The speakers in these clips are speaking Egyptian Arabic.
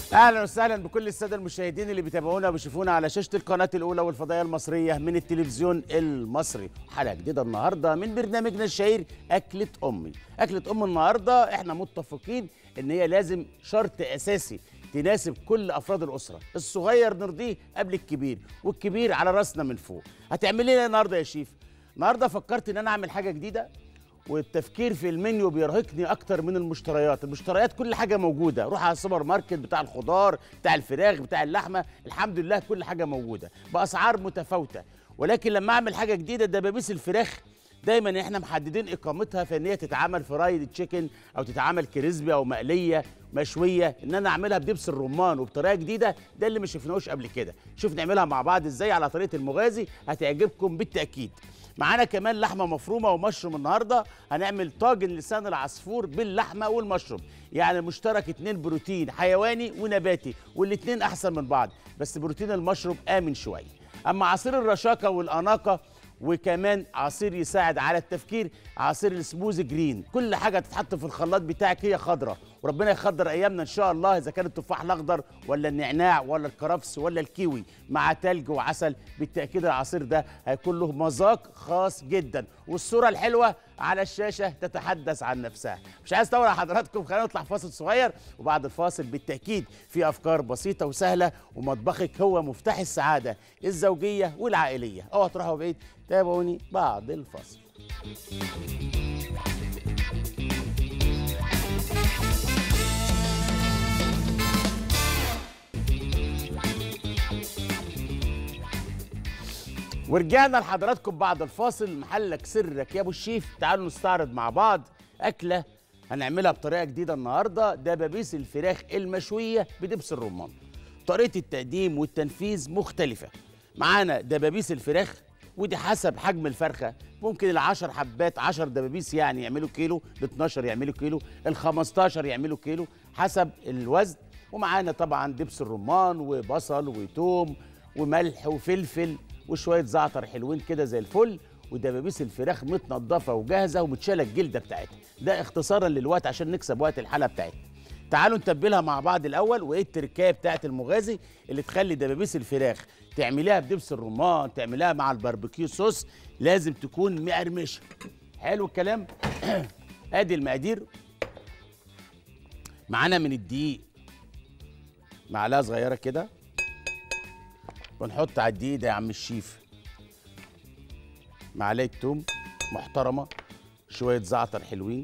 اهلا وسهلا بكل الساده المشاهدين اللي بيتابعونا وبيشوفونا على شاشه القناه الاولى والفضائيه المصريه من التلفزيون المصري حلقه جديده النهارده من برنامجنا الشهير اكله امي اكله ام النهارده احنا متفقين ان هي لازم شرط اساسي تناسب كل افراد الاسره الصغير نرضيه قبل الكبير والكبير على راسنا من فوق هتعملي ايه النهارده يا شيف النهارده فكرت ان انا اعمل حاجه جديده والتفكير في المنيو بيرهقني اكتر من المشتريات المشتريات كل حاجه موجوده روح على السوبر ماركت بتاع الخضار بتاع الفراخ بتاع اللحمه الحمد لله كل حاجه موجوده باسعار متفاوته ولكن لما اعمل حاجه جديده دبابيس الفراخ دايما احنا محددين اقامتها في ان هي تتعمل فرايد تشيكن او تتعمل كريسبي او مقليه مشويه ان انا اعملها بدبس الرمان وبطريقه جديده ده اللي ما شفناهوش قبل كده شوف نعملها مع بعض ازاي على طريقه المغازي هتعجبكم بالتاكيد معانا كمان لحمه مفرومه ومشروم النهارده هنعمل طاجن لسان العصفور باللحمه والمشروم يعني مشترك اتنين بروتين حيواني ونباتي والاتنين احسن من بعض بس بروتين المشروم امن شويه اما عصير الرشاقه والاناقه وكمان عصير يساعد على التفكير عصير السموز جرين كل حاجه تتحط في الخلاط بتاعك هي خضراء وربنا يخضر ايامنا ان شاء الله اذا كان التفاح الاخضر ولا النعناع ولا الكرفس ولا الكيوي مع تلج وعسل بالتاكيد العصير ده هيكون له مذاق خاص جدا والصوره الحلوه على الشاشه تتحدث عن نفسها مش عايز اطول على حضراتكم خلينا نطلع فاصل صغير وبعد الفاصل بالتاكيد في افكار بسيطه وسهله ومطبخك هو مفتاح السعاده الزوجيه والعائليه اوعى تروحوا بعيد تابعوني بعد الفاصل ورجعنا لحضراتكم بعد الفاصل محلك سرك يا ابو الشيف تعالوا نستعرض مع بعض اكله هنعملها بطريقه جديده النهارده دبابيس الفراخ المشويه بدبس الرمان طريقه التقديم والتنفيذ مختلفه معانا دبابيس الفراخ ودي حسب حجم الفرخه ممكن العشر حبات 10 دبابيس يعني يعملوا كيلو ال 12 يعملوا كيلو ال 15 يعملوا كيلو حسب الوزن ومعانا طبعا دبس الرمان وبصل وتوم وملح وفلفل وشويه زعتر حلوين كده زي الفل ودبابيس الفراخ متنضفه وجاهزه ومتشاله الجلده بتاعتها ده اختصارا للوقت عشان نكسب وقت الحلقه بتاعتنا تعالوا نتبلها مع بعض الاول وايه التركايه بتاعت المغازي اللي تخلي دبابيس الفراخ تعمليها بدبس الرمان تعمليها مع الباربيكيو صوص لازم تكون مقرمشه حلو الكلام ادي المقادير معانا من الدقيق معلقه صغيره كده ونحط على الدقيق ده يا عم الشيف معلقه توم محترمه شويه زعتر حلوين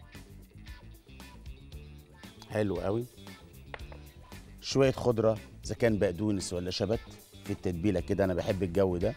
حلو قوي شويه خضره اذا كان بقدونس ولا شبت في التتبيله كده انا بحب الجو ده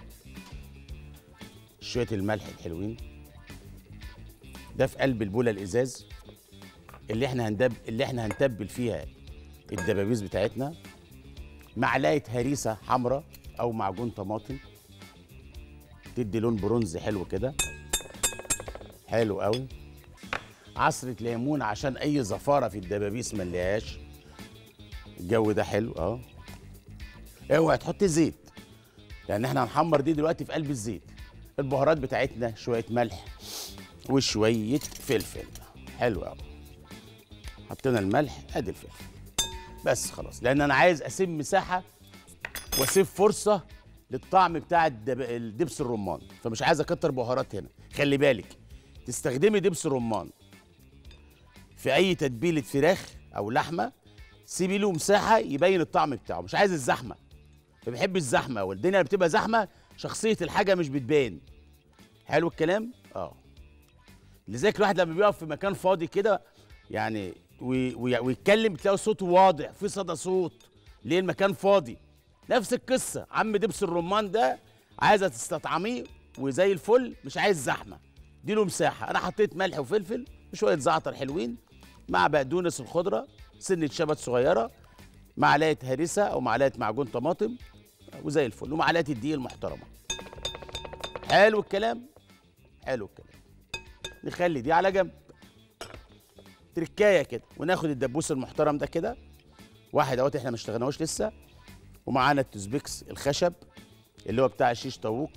شويه الملح الحلوين ده في قلب البوله الازاز اللي احنا هندب اللي احنا هنتبل فيها الدبابيس بتاعتنا معلقه هريسه حمراء او معجون طماطم تدي لون برونز حلو كده حلو قوي عصرة ليمون عشان اي زفارة في الدبابيس ما نلاقيهاش الجو ده حلو اه اوعى تحط زيت لان احنا هنحمر دي دلوقتي في قلب الزيت البهارات بتاعتنا شوية ملح وشوية فلفل حلو قوي حطينا الملح ادي الفلفل بس خلاص لان انا عايز اسيب مساحه واسيب فرصه للطعم بتاع الدب... الدبس الرمان فمش عايز اكتر بهارات هنا خلي بالك تستخدمي دبس الرمان في اي تتبيله فراخ او لحمه سيبي له مساحه يبين الطعم بتاعه مش عايز الزحمه فبحب الزحمه والدنيا اللي بتبقى زحمه شخصيه الحاجه مش بتبان حلو الكلام اه لذلك الواحد لما بيقف في مكان فاضي كده يعني وي- وي- ويتكلم تلاقي صوته واضح في صدى صوت ليه المكان فاضي نفس القصه عم دبس الرمان ده عايزه تستطعميه وزي الفل مش عايز زحمه اديله مساحه انا حطيت ملح وفلفل وشويه زعتر حلوين مع بقدونس الخضره سنه شبت صغيره معلقه هريسه او معلقه معجون طماطم وزي الفل ومعلقه الدقيق المحترمه حلو الكلام حلو الكلام نخلي دي على جنب تركايه كده وناخد الدبوس المحترم ده كده واحد اهوت احنا ما اشتغلناهوش لسه ومعانا التوزبيكس الخشب اللي هو بتاع الشيش طاووق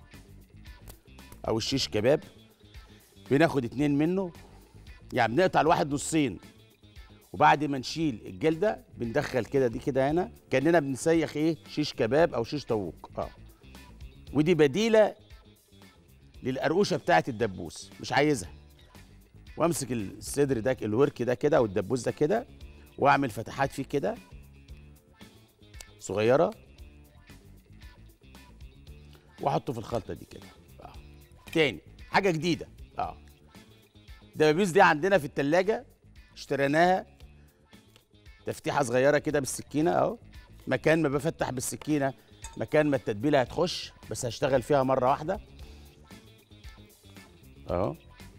او الشيش كباب بناخد اتنين منه يعني بنقطع الواحد نصين وبعد ما نشيل الجلده بندخل كده دي كده هنا كاننا بنسيخ ايه شيش كباب او شيش طاووق اه ودي بديله للقرقوشه بتاعه الدبوس مش عايزها وامسك الصدر ده الورك ده كده او الدبوس ده كده واعمل فتحات فيه كده صغيره واحطه في الخلطه دي كده اه تاني حاجه جديده اه الدبابيس دي عندنا في التلاجة اشتريناها تفتيحه صغيره كده بالسكينه اهو مكان ما بفتح بالسكينه مكان ما التتبيله هتخش بس هشتغل فيها مره واحده اهو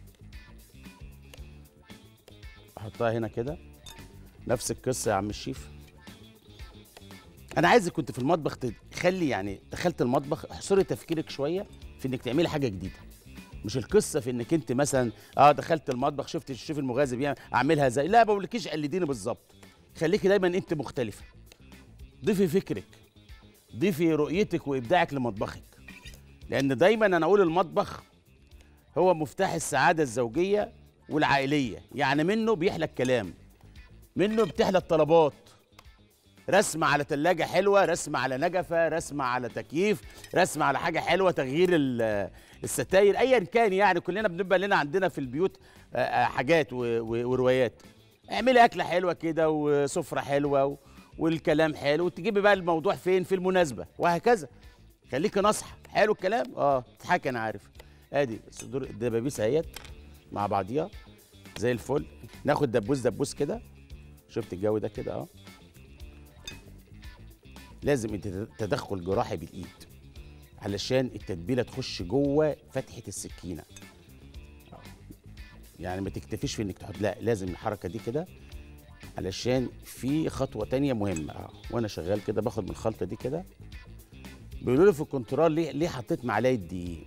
احطها هنا كده نفس القصه يا عم الشيف انا عايزك كنت في المطبخ تخلي يعني دخلت المطبخ احصري تفكيرك شويه في انك تعملي حاجه جديده مش القصه في انك انت مثلا اه دخلت المطبخ شفت الشيف المغازي بيعمل اعملها زي لا بقولكيش قلديني بالظبط خليكي دايما انت مختلفه ضيفي فكرك ضيفي رؤيتك وابداعك لمطبخك لان دايما انا اقول المطبخ هو مفتاح السعاده الزوجيه والعائليه يعني منه بيحلى الكلام منه بتحلى الطلبات رسم على تلاجة حلوة رسم على نجفة رسم على تكييف رسم على حاجة حلوة تغيير ال- الستاير أيا كان يعني كلنا بنبقى لنا عندنا في البيوت آه، آه، حاجات و- و- وروايات اعملي أكلة حلوة كده وسفرة حلوة و- والكلام حلو وتجيبي بقى الموضوع فين في المناسبة وهكذا خليكي نصحى حلو الكلام اه تضحكي انا عارف ادي صدور الدبابيس اهيت مع بعضيها زي الفل ناخد دبوس دبوس كده شفت الجو ده كده اه لازم انت تدخل جراحي بالايد علشان التتبيله تخش جوه فتحه السكينه آه. يعني ما تكتفيش في انك تحط لا لازم الحركه دي كده علشان في خطوه تانية مهمه اه وانا شغال كده باخد من الخلطه دي كده بيقولوا لي في الكنترول ليه ليه حطيت معلقه دقيق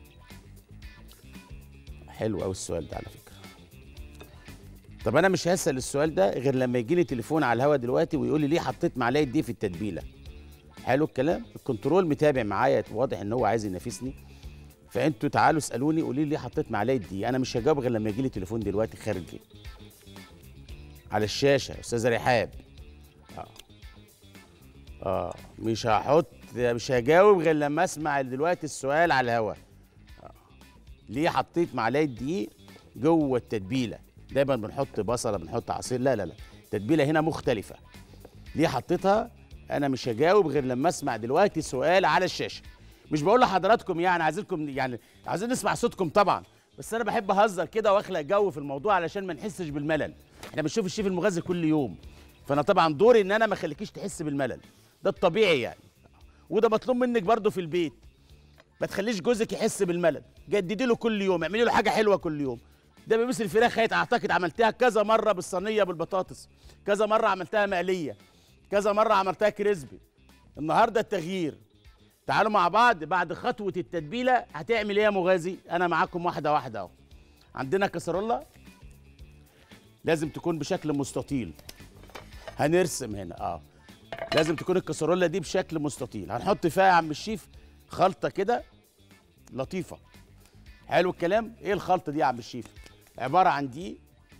حلو قوي السؤال ده على فكره طب انا مش هسال السؤال ده غير لما يجي لي تليفون على الهوا دلوقتي ويقول لي ليه حطيت معلقه دي في التتبيله حلو الكلام الكنترول متابع معايا واضح ان هو عايز ينافسني فانتوا تعالوا اسالوني قولوا لي ليه حطيت معلقه دي انا مش هجاوب غير لما يجي لي تليفون دلوقتي خارجي على الشاشه يا استاذه رحاب اه اه مش هحط مش هجاوب غير لما اسمع دلوقتي السؤال على الهوا آه. ليه حطيت معلقه دقيق جوه التتبيله دايما بنحط بصله بنحط عصير لا لا لا التتبيله هنا مختلفه ليه حطيتها انا مش هجاوب غير لما اسمع دلوقتي سؤال على الشاشه مش بقول لحضراتكم يعني عايزينكم يعني عايزين نسمع صوتكم طبعا بس انا بحب اهزر كده واخلق جو في الموضوع علشان ما نحسش بالملل احنا بنشوف الشيف المغذي كل يوم فانا طبعا دوري ان انا ما اخليكيش تحس بالملل ده الطبيعي يعني وده مطلوب منك برضه في البيت ما تخليش جوزك يحس بالملل جددي له كل يوم اعملي له حاجه حلوه كل يوم ده بمثل الفراخ هيت اعتقد عملتها كذا مره بالصينيه بالبطاطس كذا مره عملتها مقليه كذا مره عملتها كريسبي النهارده التغيير تعالوا مع بعض بعد خطوه التتبيله هتعمل ايه يا مغازي انا معاكم واحده واحده اهو عندنا كسرولة لازم تكون بشكل مستطيل هنرسم هنا اه لازم تكون الكسرولة دي بشكل مستطيل هنحط فيها يا عم الشيف خلطه كده لطيفه حلو الكلام ايه الخلطه دي يا عم الشيف عباره عن دقيق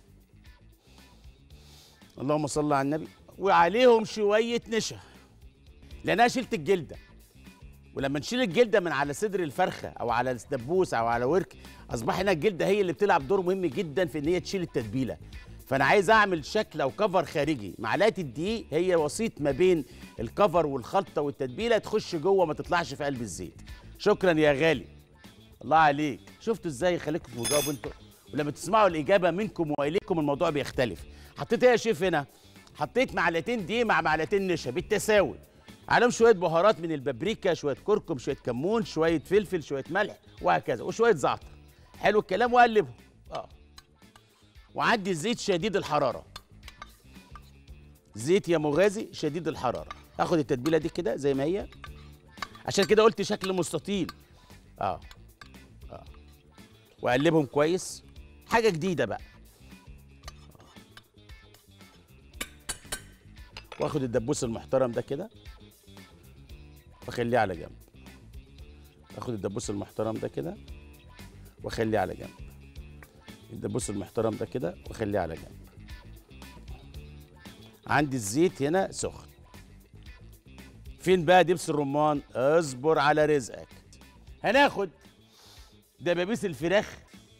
اللهم صل على النبي وعليهم شويه نشا لان انا شلت الجلده ولما نشيل الجلده من على صدر الفرخه او على الدبوس او على ورك اصبح هنا الجلده هي اللي بتلعب دور مهم جدا في ان هي تشيل التتبيله فانا عايز اعمل شكل او كفر خارجي معلقه الدقيق هي وسيط ما بين الكفر والخلطه والتتبيله تخش جوه ما تطلعش في قلب الزيت شكرا يا غالي الله عليك شفتوا ازاي خليكم في مجاوب انتوا ولما تسمعوا الاجابه منكم واليكم الموضوع بيختلف حطيت ايه يا شيف هنا حطيت معلقتين دقيق مع معلقتين نشا بالتساوي عليهم شويه بهارات من البابريكا شويه كركم شويه كمون شويه فلفل شويه ملح وهكذا وشويه زعتر حلو الكلام وقلبهم اه وعندي زيت شديد الحراره زيت يا مغازي شديد الحراره هاخد التتبيله دي كده زي ما هي عشان كده قلت شكل مستطيل اه اه واقلبهم كويس حاجه جديده بقى واخد الدبوس المحترم ده كده واخليه على جنب اخد الدبوس المحترم ده كده واخليه على جنب الدبوس المحترم ده كده واخليه على جنب عندي الزيت هنا سخن فين بقى دبس الرمان اصبر على رزقك هناخد دبابيس الفراخ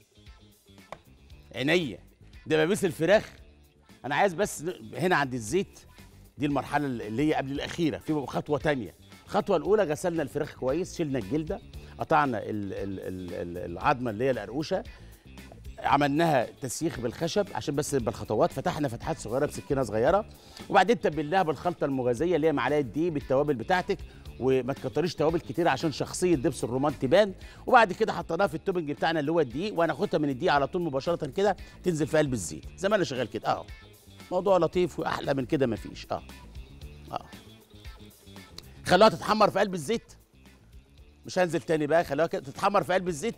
عينيا دبابيس الفراخ انا عايز بس هنا عند الزيت دي المرحله اللي هي قبل الاخيره في خطوه تانية الخطوه الاولى غسلنا الفراخ كويس شلنا الجلده قطعنا ال ال ال ال العظمه اللي هي القرقوشه عملناها تسييخ بالخشب عشان بس يبقى الخطوات فتحنا فتحات صغيره بسكينه صغيره وبعدين تبلناها بالخلطه المغازيه اللي هي معلقه دقيق بالتوابل بتاعتك وما تكتريش توابل كتير عشان شخصيه دبس الرمان تبان وبعد كده حطيناها في التوبنج بتاعنا اللي هو الدقيق وهناخدها من الدقيق على طول مباشره كده تنزل في قلب الزيت زي ما انا شغال كده اه موضوع لطيف واحلى من كده مفيش اه اه خلوها تتحمر في قلب الزيت مش هنزل تاني بقى خلوها كده تتحمر في قلب الزيت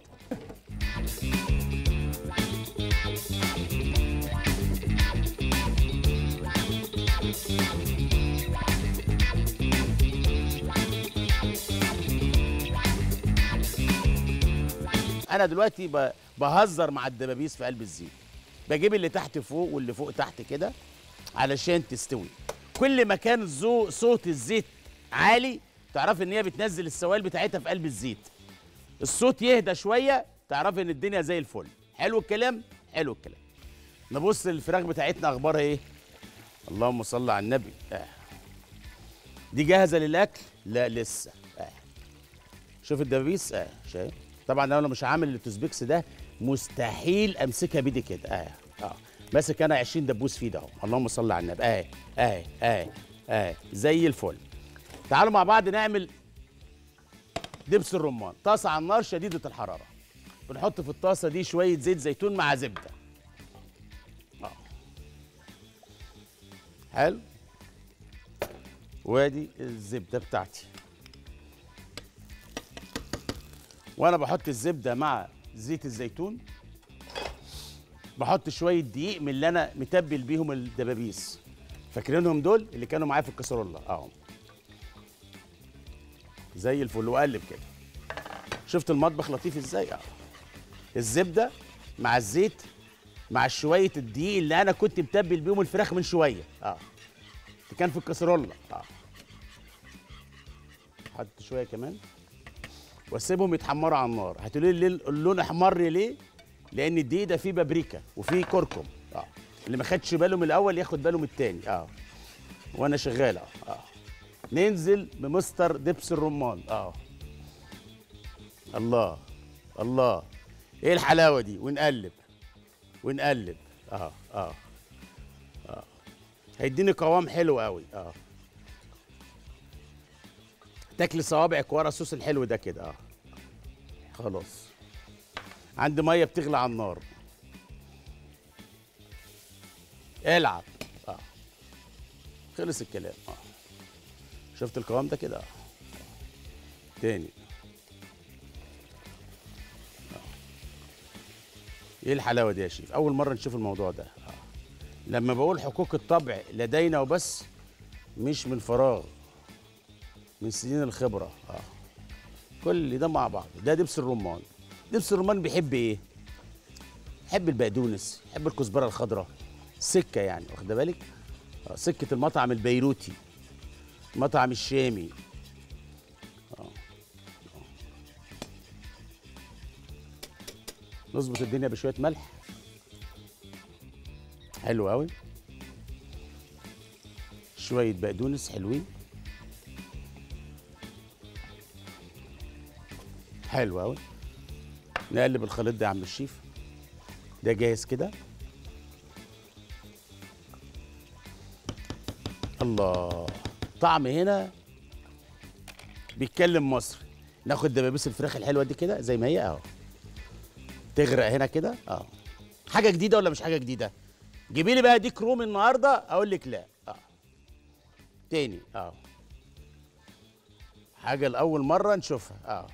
انا دلوقتي ب- بهزر مع الدبابيس في قلب الزيت بجيب اللي تحت فوق واللي فوق تحت كده علشان تستوي كل ما كان زو صوت الزيت عالي تعرف ان هي بتنزل السوائل بتاعتها في قلب الزيت الصوت يهدى شويه تعرف ان الدنيا زي الفل حلو الكلام حلو الكلام نبص للفراخ بتاعتنا اخبارها ايه اللهم صل على النبي آه. دي جاهزه للاكل لا لسه آه. شوف الدبابيس اه شايف طبعا لو انا مش عامل التوزبيكس ده مستحيل امسكها بايدي كده اه اه ماسك انا 20 دبوس في ده اهو اللهم صل على النبي اه اه اه اه زي الفل تعالوا مع بعض نعمل دبس الرمان طاسه على النار شديده الحراره بنحط في الطاسه دي شويه زيت زيتون مع زبده اه حلو وادي الزبده بتاعتي وانا بحط الزبده مع زيت الزيتون بحط شويه دقيق من اللي انا متبل بيهم الدبابيس فاكرينهم دول اللي كانوا معايا في الكسرولة اهو زي الفل وقلب كده شفت المطبخ لطيف ازاي اه الزبده مع الزيت مع شويه الدقيق اللي انا كنت متبل بيهم الفراخ من شويه اه اللي كان في الكسرولة اه حط شويه كمان واسيبهم يتحمروا على النار هتقولوا لي ليه اللون احمر ليه لان الدقيق ده فيه بابريكا وفيه كركم اه اللي ما خدش باله من الاول ياخد باله من التاني اه وانا شغال اه اه ننزل بمستر دبس الرمان اه الله الله ايه الحلاوه دي ونقلب ونقلب اه اه اه هيديني قوام حلو قوي اه تاكل صوابعك ورا الصوص الحلو ده كده اه خلاص عندي ميه بتغلي على النار العب اه خلص الكلام اه شفت القوام ده كده اه تاني آه. ايه الحلاوه دي يا شيف اول مره نشوف الموضوع ده آه. لما بقول حقوق الطبع لدينا وبس مش من فراغ من سنين الخبره اه كل ده مع بعض ده دبس الرمان دبس الرمان بيحب ايه يحب البقدونس يحب الكزبره الخضراء سكه يعني واخد بالك آه، سكه المطعم البيروتي المطعم الشامي آه. آه. نظبط الدنيا بشويه ملح حلو قوي شويه بقدونس حلوين حلو قوي نقلب الخليط ده يا عم الشيف ده جاهز كده الله طعم هنا بيتكلم مصري ناخد دبابيس الفراخ الحلوه دي كده زي ما هي اهو تغرق هنا كده اه حاجه جديده ولا مش حاجه جديده جيبي لي بقى ديك رومي النهارده اقول لك لا اه تاني اه حاجه لاول مره نشوفها اه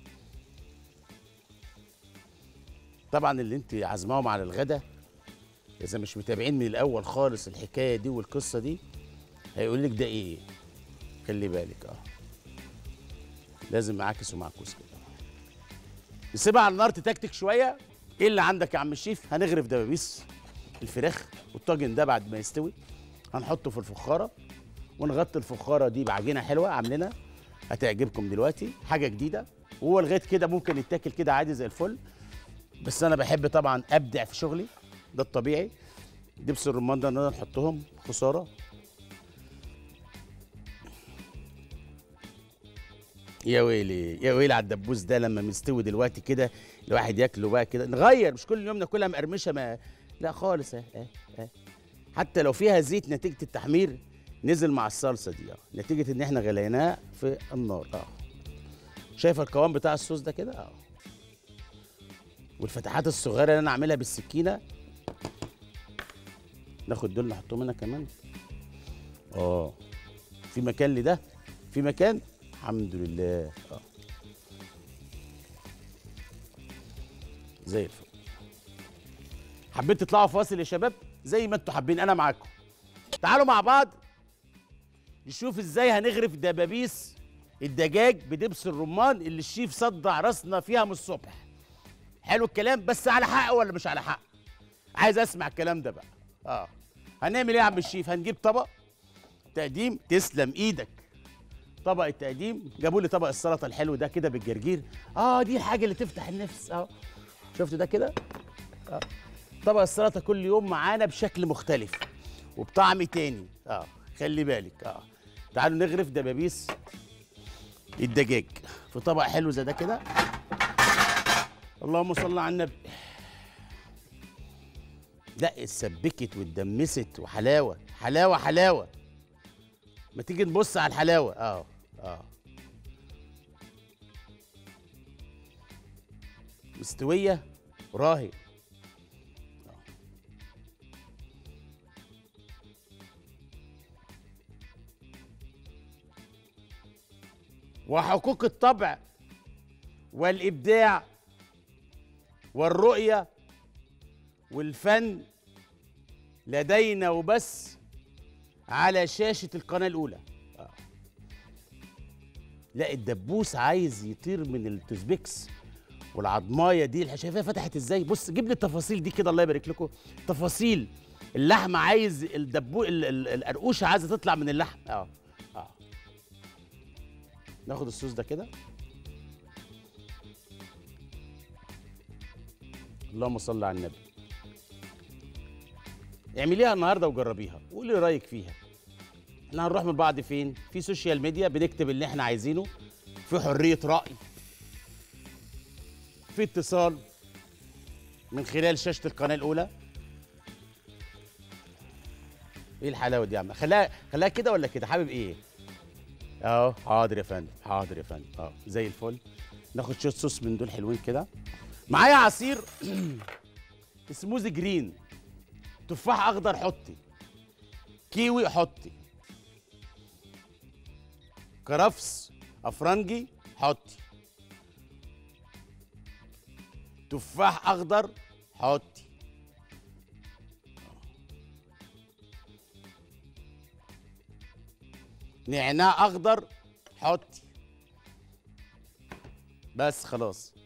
طبعا اللي انت عازماهم على الغدا اذا مش متابعين من الاول خالص الحكايه دي والقصه دي هيقول لك ده ايه خلي بالك اه لازم معاكس ومعكوس كده نسيبها على النار تتكتك شويه ايه اللي عندك يا عم الشيف هنغرف دبابيس الفراخ والطاجن ده بعد ما يستوي هنحطه في الفخاره ونغطي الفخاره دي بعجينه حلوه عاملينها هتعجبكم دلوقتي حاجه جديده وهو لغايه كده ممكن يتاكل كده عادي زي الفل بس انا بحب طبعا ابدع في شغلي ده الطبيعي دبس الرمان ده نقدر نحطهم خساره يا ويلي يا ويلي على الدبوس ده لما مستوي دلوقتي كده الواحد ياكله بقى كده نغير مش كل يوم ناكلها مقرمشه ما لا خالص اه اه اه حتى لو فيها زيت نتيجه التحمير نزل مع الصلصه دي اه نتيجه ان احنا غليناه في النار اه شايف القوام بتاع الصوص ده كده اه والفتحات الصغيره اللي انا عاملها بالسكينه ناخد دول نحطهم هنا كمان اه في مكان لده في مكان الحمد لله اه زي الفل حبيت تطلعوا فاصل يا شباب زي ما انتوا حابين انا معاكم تعالوا مع بعض نشوف ازاي هنغرف دبابيس الدجاج بدبس الرمان اللي الشيف صدع راسنا فيها من الصبح حلو الكلام بس على حق ولا مش على حق عايز اسمع الكلام ده بقى اه هنعمل ايه يا عم الشيف هنجيب طبق تقديم تسلم ايدك طبق التقديم جابوا لي طبق السلطه الحلو ده كده بالجرجير اه دي الحاجه اللي تفتح النفس اه شفت ده كده اه طبق السلطه كل يوم معانا بشكل مختلف وبطعم تاني اه خلي بالك اه تعالوا نغرف دبابيس الدجاج في طبق حلو زي ده كده اللهم صل على النبي لا اتسبكت واتدمست وحلاوه حلاوه حلاوه ما تيجي نبص على الحلاوه اه اه مستويه راهي آه. وحقوق الطبع والابداع والرؤيه والفن لدينا وبس على شاشة القناة الأولى آه. لا الدبوس عايز يطير من التوزبيكس والعضمايه دي اللي شايفاها فتحت ازاي بص جيب لي التفاصيل دي كده الله يبارك لكم تفاصيل اللحم عايز الدبو ال- ال- القرقوشه عايزه تطلع من اللحم اه اه ناخد الصوص ده كده اللهم صل على النبي اعمليها النهارده وجربيها وقولي رايك فيها احنا هنروح من بعض فين في سوشيال ميديا بنكتب اللي احنا عايزينه في حريه راي في اتصال من خلال شاشه القناه الاولى ايه الحلاوه دي يا عم خلاها خلاها كده ولا كده حابب ايه اهو حاضر يا فندم حاضر يا فندم اه زي الفل ناخد شويه صوص من دول حلوين كده معايا عصير سموزي جرين تفاح اخضر حطي كيوي حطي كرفس افرنجي حطي تفاح اخضر حطي نعناع اخضر حطي بس خلاص